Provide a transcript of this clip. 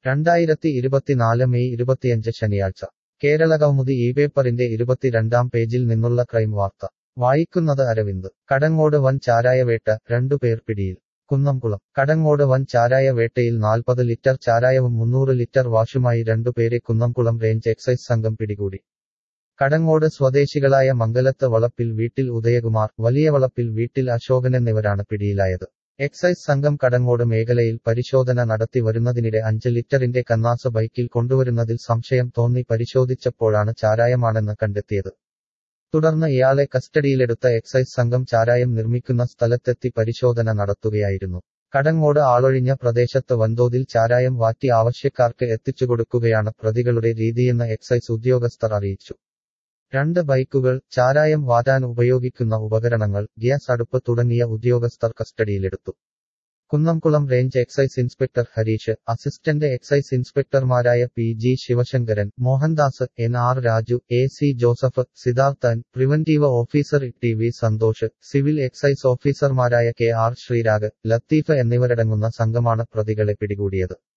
രണ്ടായിരത്തി ഇരുപത്തിനാല് മെയ് ഇരുപത്തിയഞ്ച് ശനിയാഴ്ച കേരളകൗമുദി ഈ പേപ്പറിന്റെ ഇരുപത്തിരണ്ടാം പേജിൽ നിന്നുള്ള ക്രൈം വാർത്ത വായിക്കുന്നത് അരവിന്ദ് കടങ്ങോട് വൻ ചാരായവേട്ട രണ്ടുപേർ പിടിയിൽ കുന്നംകുളം കടങ്ങോട് വൻ ചാരായ വേട്ടയിൽ നാൽപ്പത് ലിറ്റർ ചാരായവും മുന്നൂറ് ലിറ്റർ വാഷുമായി രണ്ടുപേരെ കുന്നംകുളം റേഞ്ച് എക്സൈസ് സംഘം പിടികൂടി കടങ്ങോട് സ്വദേശികളായ മംഗലത്ത് വളപ്പിൽ വീട്ടിൽ ഉദയകുമാർ വലിയ വളപ്പിൽ വീട്ടിൽ അശോകൻ എന്നിവരാണ് പിടിയിലായത് എക്സൈസ് സംഘം കടങ്ങോട് മേഖലയിൽ പരിശോധന നടത്തി വരുന്നതിനിടെ അഞ്ച് ലിറ്ററിന്റെ കന്നാസ് ബൈക്കിൽ കൊണ്ടുവരുന്നതിൽ സംശയം തോന്നി പരിശോധിച്ചപ്പോഴാണ് ചാരായമാണെന്ന് കണ്ടെത്തിയത് തുടർന്ന് ഇയാളെ കസ്റ്റഡിയിലെടുത്ത എക്സൈസ് സംഘം ചാരായം നിർമ്മിക്കുന്ന സ്ഥലത്തെത്തി പരിശോധന നടത്തുകയായിരുന്നു കടങ്ങോട് ആളൊഴിഞ്ഞ പ്രദേശത്ത് വൻതോതിൽ ചാരായം വാറ്റി ആവശ്യക്കാർക്ക് എത്തിച്ചുകൊടുക്കുകയാണ് പ്രതികളുടെ രീതിയെന്ന് എക്സൈസ് ഉദ്യോഗസ്ഥർ അറിയിച്ചു രണ്ട് ബൈക്കുകൾ ചാരായം വാറ്റാൻ ഉപയോഗിക്കുന്ന ഉപകരണങ്ങൾ ഗ്യാസ് അടുപ്പ് തുടങ്ങിയ ഉദ്യോഗസ്ഥർ കസ്റ്റഡിയിലെടുത്തു Kunnamkulam range excise inspector Harish assistant excise ഇൻസ്പെക്ടർമാരായ P G Sivasankaran Mohandas N R Raju A C Joseph Siddharthan preventive officer T V Santhosh civil excise ഓഫീസർമാരായ കെ ആർ ശ്രീരാഗ് ലത്തീഫ് എന്നിവരടങ്ങുന്ന സംഘമാണ് പ്രതികളെ പിടികൂടിയത്